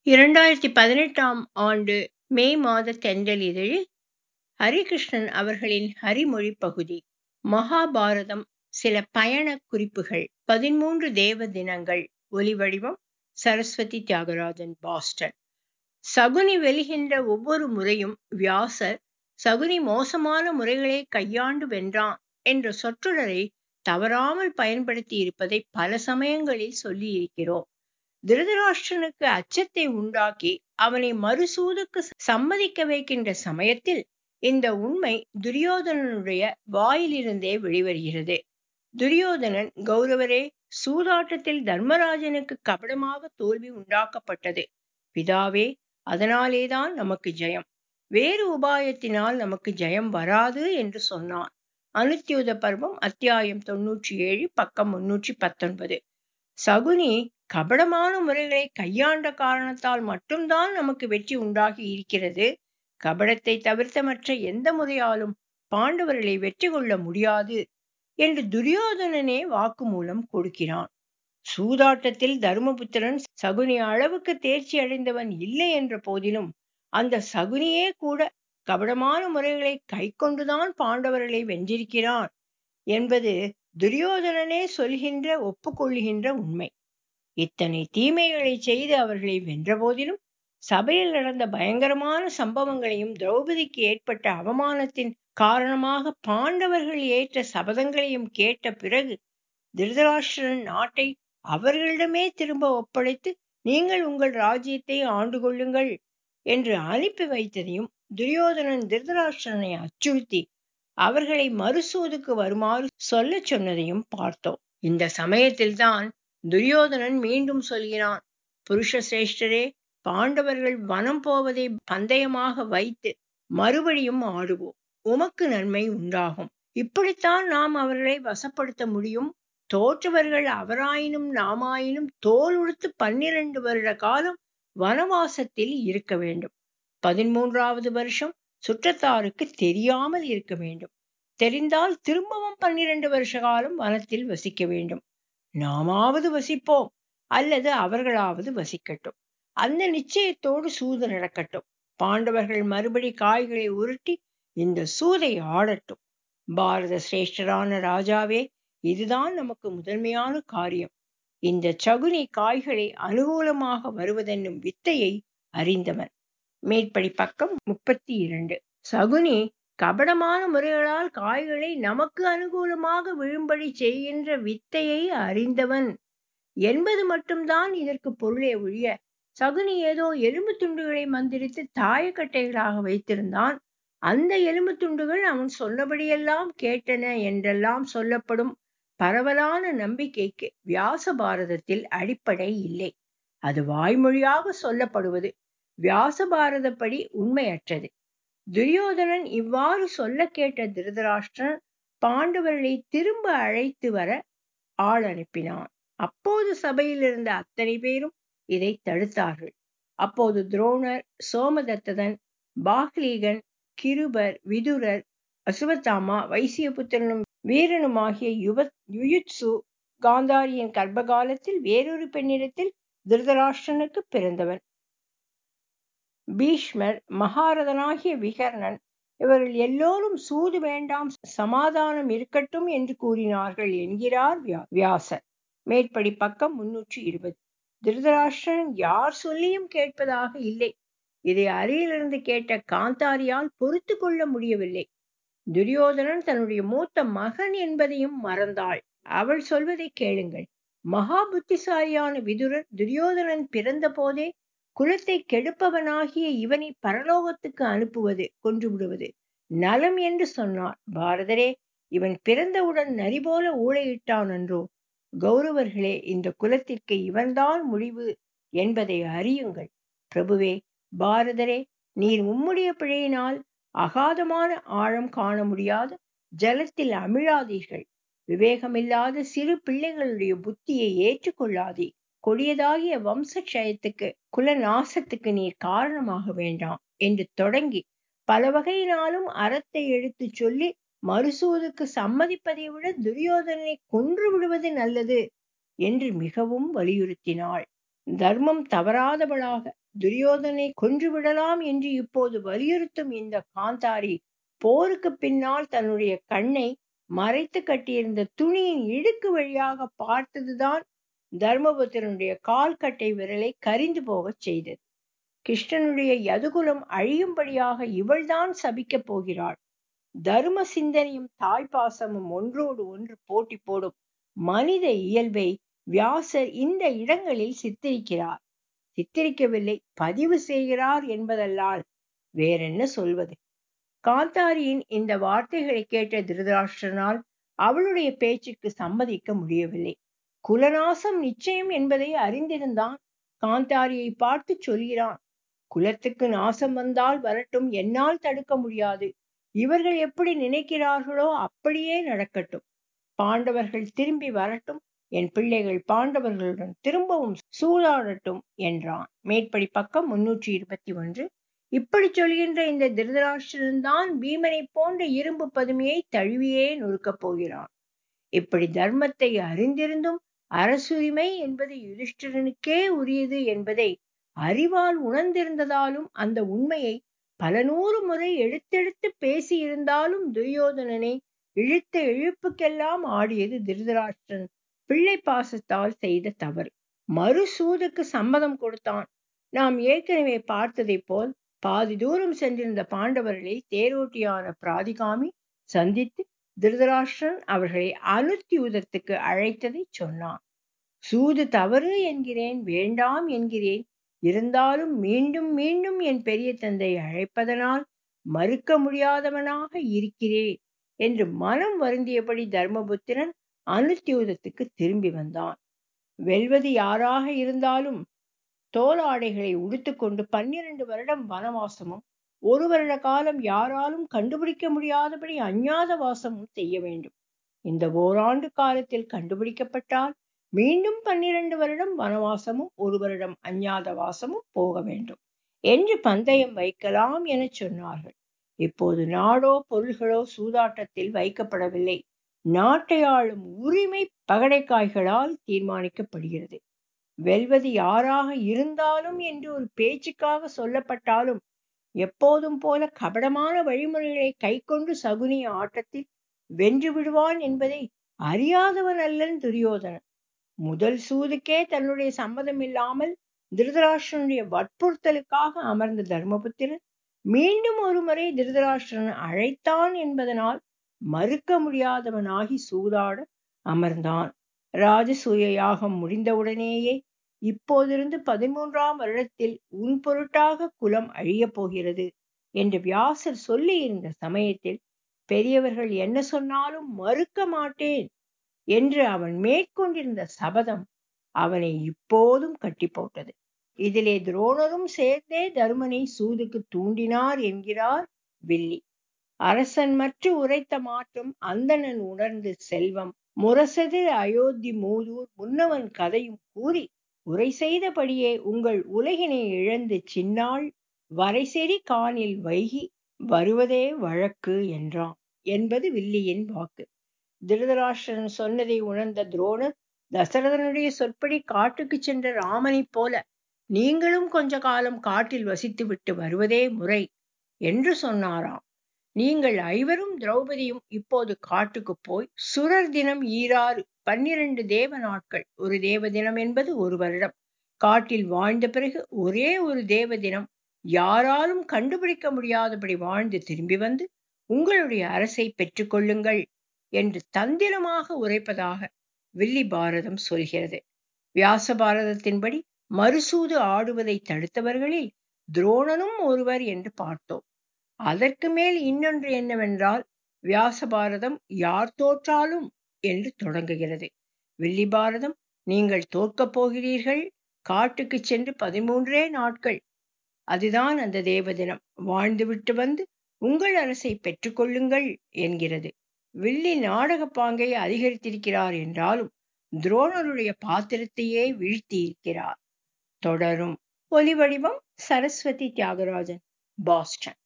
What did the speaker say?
இரண்டாயிரத்தி பதினெட்டாம் ஆண்டு மே மாத தென்றல் இதழில் ஹரிகிருஷ்ணன் அவர்களின் ஹரிமொழி பகுதி மகாபாரதம் சில பயண குறிப்புகள் பதிமூன்று தேவ தினங்கள் ஒலிவடிவம் சரஸ்வதி தியாகராஜன் பாஸ்டன் சகுனி வெல்கின்ற ஒவ்வொரு முறையும் வியாசர் சகுனி மோசமான முறைகளை கையாண்டு வென்றான் என்ற சொற்றொடரை தவறாமல் பயன்படுத்தி இருப்பதை பல சமயங்களில் சொல்லியிருக்கிறோம் திருதராஷ்டிரனுக்கு அச்சத்தை உண்டாக்கி அவனை மறுசூதுக்கு சம்மதிக்க வைக்கின்ற சமயத்தில் இந்த உண்மை துரியோதனனுடைய வாயிலிருந்தே வெளிவருகிறது துரியோதனன் கௌரவரே சூதாட்டத்தில் தர்மராஜனுக்கு கபடமாக தோல்வி உண்டாக்கப்பட்டது பிதாவே அதனாலேதான் நமக்கு ஜெயம் வேறு உபாயத்தினால் நமக்கு ஜெயம் வராது என்று சொன்னான் அனுத்தியுத பருவம் அத்தியாயம் தொன்னூற்றி ஏழு பக்கம் முன்னூற்றி பத்தொன்பது சகுனி கபடமான முறைகளை கையாண்ட காரணத்தால் மட்டும்தான் நமக்கு வெற்றி உண்டாகி இருக்கிறது கபடத்தை தவிர்த்த மற்ற எந்த முறையாலும் பாண்டவர்களை வெற்றி கொள்ள முடியாது என்று துரியோதனனே வாக்குமூலம் கொடுக்கிறான் சூதாட்டத்தில் தர்மபுத்திரன் சகுனி அளவுக்கு தேர்ச்சி அடைந்தவன் இல்லை என்ற போதிலும் அந்த சகுனியே கூட கபடமான முறைகளை கை கொண்டுதான் பாண்டவர்களை வென்றிருக்கிறான் என்பது துரியோதனனே சொல்கின்ற ஒப்புக்கொள்ளுகின்ற உண்மை இத்தனை தீமைகளை செய்து அவர்களை வென்ற போதிலும் சபையில் நடந்த பயங்கரமான சம்பவங்களையும் திரௌபதிக்கு ஏற்பட்ட அவமானத்தின் காரணமாக பாண்டவர்கள் ஏற்ற சபதங்களையும் கேட்ட பிறகு திருதராஷ்டிரன் நாட்டை அவர்களிடமே திரும்ப ஒப்படைத்து நீங்கள் உங்கள் ராஜ்யத்தை ஆண்டு கொள்ளுங்கள் என்று அனுப்பி வைத்ததையும் துரியோதனன் திருதராஷ்டிரனை அச்சுறுத்தி அவர்களை மறுசூதுக்கு வருமாறு சொல்ல சொன்னதையும் பார்த்தோம் இந்த சமயத்தில்தான் துரியோதனன் மீண்டும் சொல்கிறான் புருஷ சிரேஷ்டரே பாண்டவர்கள் வனம் போவதை பந்தயமாக வைத்து மறுபடியும் ஆடுவோம் உமக்கு நன்மை உண்டாகும் இப்படித்தான் நாம் அவர்களை வசப்படுத்த முடியும் தோற்றவர்கள் அவராயினும் நாமாயினும் தோல் உடுத்து பன்னிரண்டு வருட காலம் வனவாசத்தில் இருக்க வேண்டும் பதிமூன்றாவது வருஷம் சுற்றத்தாருக்கு தெரியாமல் இருக்க வேண்டும் தெரிந்தால் திரும்பவும் பன்னிரண்டு வருஷ காலம் வனத்தில் வசிக்க வேண்டும் நாமாவது வசிப்போம் அல்லது அவர்களாவது வசிக்கட்டும் அந்த நிச்சயத்தோடு சூது நடக்கட்டும் பாண்டவர்கள் மறுபடி காய்களை உருட்டி இந்த சூதை ஆடட்டும் பாரத சிரேஷ்டரான ராஜாவே இதுதான் நமக்கு முதன்மையான காரியம் இந்த சகுனி காய்களை அனுகூலமாக வருவதென்னும் வித்தையை அறிந்தவன் மேற்படி பக்கம் முப்பத்தி இரண்டு சகுனி கபடமான முறைகளால் காய்களை நமக்கு அனுகூலமாக விழும்படி செய்கின்ற வித்தையை அறிந்தவன் என்பது மட்டும்தான் இதற்கு பொருளே ஒழிய சகுனி ஏதோ எலும்பு துண்டுகளை மந்திரித்து தாயக்கட்டைகளாக வைத்திருந்தான் அந்த எலும்பு துண்டுகள் அவன் சொன்னபடியெல்லாம் கேட்டன என்றெல்லாம் சொல்லப்படும் பரவலான நம்பிக்கைக்கு வியாச பாரதத்தில் அடிப்படை இல்லை அது வாய்மொழியாக சொல்லப்படுவது வியாச பாரதப்படி உண்மையற்றது துரியோதனன் இவ்வாறு சொல்ல கேட்ட திருதராஷ்டிரன் பாண்டவர்களை திரும்ப அழைத்து வர ஆள் அனுப்பினான் அப்போது சபையில் இருந்த அத்தனை பேரும் இதை தடுத்தார்கள் அப்போது துரோணர் சோமதத்ததன் பாக்லீகன் கிருபர் விதுரர் அசுவத்தாமா வைசியபுத்திரனும் வீரனுமாகிய யுவ யுயுத்சு காந்தாரியின் கர்ப்பகாலத்தில் வேறொரு பெண்ணிடத்தில் திருதராஷ்டிரனுக்கு பிறந்தவன் பீஷ்மர் மகாரதனாகிய விகர்ணன் இவர்கள் எல்லோரும் சூது வேண்டாம் சமாதானம் இருக்கட்டும் என்று கூறினார்கள் என்கிறார் வியாசர் மேற்படி பக்கம் முன்னூற்றி இருபது திருதராஷ்டிரன் யார் சொல்லியும் கேட்பதாக இல்லை இதை அருகிலிருந்து கேட்ட காந்தாரியால் பொறுத்து கொள்ள முடியவில்லை துரியோதனன் தன்னுடைய மூத்த மகன் என்பதையும் மறந்தாள் அவள் சொல்வதை கேளுங்கள் மகா புத்திசாலியான விதுரர் துரியோதனன் பிறந்த போதே குலத்தை கெடுப்பவனாகிய இவனை பரலோகத்துக்கு அனுப்புவது கொன்று விடுவது நலம் என்று சொன்னார் பாரதரே இவன் பிறந்தவுடன் நரி போல ஊழையிட்டான் என்றோ கௌரவர்களே இந்த குலத்திற்கு இவன்தான் முடிவு என்பதை அறியுங்கள் பிரபுவே பாரதரே நீர் உம்முடைய பிழையினால் அகாதமான ஆழம் காண முடியாத ஜலத்தில் அமிழாதீர்கள் விவேகமில்லாத சிறு பிள்ளைகளுடைய புத்தியை ஏற்றுக்கொள்ளாதே கொடியதாகிய வம்சக்ஷயத்துக்கு குல நாசத்துக்கு நீர் காரணமாக வேண்டாம் என்று தொடங்கி பல வகையினாலும் அறத்தை எடுத்து சொல்லி மறுசூதுக்கு சம்மதிப்பதை விட துரியோதனனை கொன்று விடுவது நல்லது என்று மிகவும் வலியுறுத்தினாள் தர்மம் தவறாதவளாக துரியோதனை கொன்றுவிடலாம் என்று இப்போது வலியுறுத்தும் இந்த காந்தாரி போருக்கு பின்னால் தன்னுடைய கண்ணை மறைத்து கட்டியிருந்த துணியின் இடுக்கு வழியாக பார்த்ததுதான் தர்மபுத்திரனுடைய கால்கட்டை விரலை கரிந்து போகச் செய்தது கிருஷ்ணனுடைய யதுகுலம் அழியும்படியாக இவள்தான் சபிக்கப் போகிறாள் தர்ம சிந்தனையும் தாய்ப்பாசமும் ஒன்றோடு ஒன்று போட்டி போடும் மனித இயல்பை வியாசர் இந்த இடங்களில் சித்தரிக்கிறார் சித்தரிக்கவில்லை பதிவு செய்கிறார் என்பதல்லால் வேறென்ன சொல்வது காந்தாரியின் இந்த வார்த்தைகளை கேட்ட திருதராஷ்டிரனால் அவளுடைய பேச்சுக்கு சம்மதிக்க முடியவில்லை குலநாசம் நிச்சயம் என்பதை அறிந்திருந்தான் காந்தாரியை பார்த்து சொல்கிறான் குலத்துக்கு நாசம் வந்தால் வரட்டும் என்னால் தடுக்க முடியாது இவர்கள் எப்படி நினைக்கிறார்களோ அப்படியே நடக்கட்டும் பாண்டவர்கள் திரும்பி வரட்டும் என் பிள்ளைகள் பாண்டவர்களுடன் திரும்பவும் சூதாடட்டும் என்றான் மேற்படி பக்கம் முன்னூற்றி இருபத்தி ஒன்று இப்படி சொல்கின்ற இந்த திருதராஷ்டிரன்தான் பீமனை போன்ற இரும்பு பதுமையை தழுவியே நொறுக்கப் போகிறான் இப்படி தர்மத்தை அறிந்திருந்தும் அரசுரிமை என்பது யுதிஷ்டிரனுக்கே உரியது என்பதை அறிவால் உணர்ந்திருந்ததாலும் அந்த உண்மையை பல நூறு முறை எடுத்தெடுத்து பேசியிருந்தாலும் துரியோதனனை இழுத்த இழுப்புக்கெல்லாம் ஆடியது திருதராஷ்டிரன் பிள்ளை பாசத்தால் செய்த தவறு மறுசூதுக்கு சம்மதம் கொடுத்தான் நாம் ஏற்கனவே பார்த்ததை போல் பாதி தூரம் சென்றிருந்த பாண்டவர்களை தேரோட்டியான பிராதிகாமி சந்தித்து திருதராஷ்டிரன் அவர்களை அனுத்தியூதத்துக்கு அழைத்ததை சொன்னான் சூது தவறு என்கிறேன் வேண்டாம் என்கிறேன் இருந்தாலும் மீண்டும் மீண்டும் என் பெரிய தந்தை அழைப்பதனால் மறுக்க முடியாதவனாக இருக்கிறேன் என்று மனம் வருந்தியபடி தர்மபுத்திரன் அனுத்தியூதத்துக்கு திரும்பி வந்தான் வெல்வது யாராக இருந்தாலும் தோலாடைகளை உடுத்துக்கொண்டு பன்னிரண்டு வருடம் வனவாசமும் ஒரு வருட காலம் யாராலும் கண்டுபிடிக்க முடியாதபடி அஞ்ஞாத வாசமும் செய்ய வேண்டும் இந்த ஓராண்டு காலத்தில் கண்டுபிடிக்கப்பட்டால் மீண்டும் பன்னிரண்டு வருடம் வனவாசமும் ஒரு வருடம் அஞ்ஞாத வாசமும் போக வேண்டும் என்று பந்தயம் வைக்கலாம் என சொன்னார்கள் இப்போது நாடோ பொருள்களோ சூதாட்டத்தில் வைக்கப்படவில்லை நாட்டை ஆளும் உரிமை பகடைக்காய்களால் தீர்மானிக்கப்படுகிறது வெல்வது யாராக இருந்தாலும் என்று ஒரு பேச்சுக்காக சொல்லப்பட்டாலும் எப்போதும் போல கபடமான வழிமுறைகளை கை கொண்டு சகுனிய ஆட்டத்தில் வென்று விடுவான் என்பதை அறியாதவன் அல்லன் துரியோதனன் முதல் சூதுக்கே தன்னுடைய சம்மதம் இல்லாமல் திருதராஷ்டிரனுடைய வற்புறுத்தலுக்காக அமர்ந்த தர்மபுத்திரன் மீண்டும் ஒரு முறை திருதராஷ்டிரன் அழைத்தான் என்பதனால் மறுக்க முடியாதவனாகி சூதாட அமர்ந்தான் ராஜசூய யாகம் முடிந்தவுடனேயே இப்போதிருந்து பதிமூன்றாம் வருடத்தில் உன் பொருட்டாக குலம் அழியப் போகிறது என்று வியாசர் சொல்லி இருந்த சமயத்தில் பெரியவர்கள் என்ன சொன்னாலும் மறுக்க மாட்டேன் என்று அவன் மேற்கொண்டிருந்த சபதம் அவனை இப்போதும் கட்டி போட்டது இதிலே துரோணரும் சேர்ந்தே தருமனை சூதுக்கு தூண்டினார் என்கிறார் வில்லி அரசன் மற்ற உரைத்த மாற்றம் அந்தணன் உணர்ந்து செல்வம் முரசது அயோத்தி மூதூர் முன்னவன் கதையும் கூறி உரை செய்தபடியே உங்கள் உலகினை இழந்து சின்னாள் வரைசெறி காணில் வைகி வருவதே வழக்கு என்றான் என்பது வில்லியின் வாக்கு திருதராஷ்டிரன் சொன்னதை உணர்ந்த துரோணர் தசரதனுடைய சொற்படி காட்டுக்கு சென்ற ராமனைப் போல நீங்களும் கொஞ்ச காலம் காட்டில் வசித்துவிட்டு வருவதே முறை என்று சொன்னாராம் நீங்கள் ஐவரும் திரௌபதியும் இப்போது காட்டுக்கு போய் சுரர் தினம் ஈராறு பன்னிரண்டு தேவ நாட்கள் ஒரு தேவ தினம் என்பது ஒரு வருடம் காட்டில் வாழ்ந்த பிறகு ஒரே ஒரு தேவ தினம் யாராலும் கண்டுபிடிக்க முடியாதபடி வாழ்ந்து திரும்பி வந்து உங்களுடைய அரசை பெற்றுக்கொள்ளுங்கள் என்று தந்திரமாக உரைப்பதாக வில்லி பாரதம் சொல்கிறது வியாச பாரதத்தின்படி மறுசூது ஆடுவதை தடுத்தவர்களில் துரோணனும் ஒருவர் என்று பார்த்தோம் அதற்கு மேல் இன்னொன்று என்னவென்றால் வியாச பாரதம் யார் தோற்றாலும் என்று தொடங்குகிறது வில்லி பாரதம் நீங்கள் தோற்கப் போகிறீர்கள் காட்டுக்கு சென்று பதிமூன்றே நாட்கள் அதுதான் அந்த தேவ தினம் வாழ்ந்துவிட்டு வந்து உங்கள் அரசை பெற்றுக்கொள்ளுங்கள் என்கிறது வில்லி நாடக பாங்கை அதிகரித்திருக்கிறார் என்றாலும் துரோணருடைய பாத்திரத்தையே வீழ்த்தியிருக்கிறார் தொடரும் ஒலி வடிவம் சரஸ்வதி தியாகராஜன் பாஸ்டன்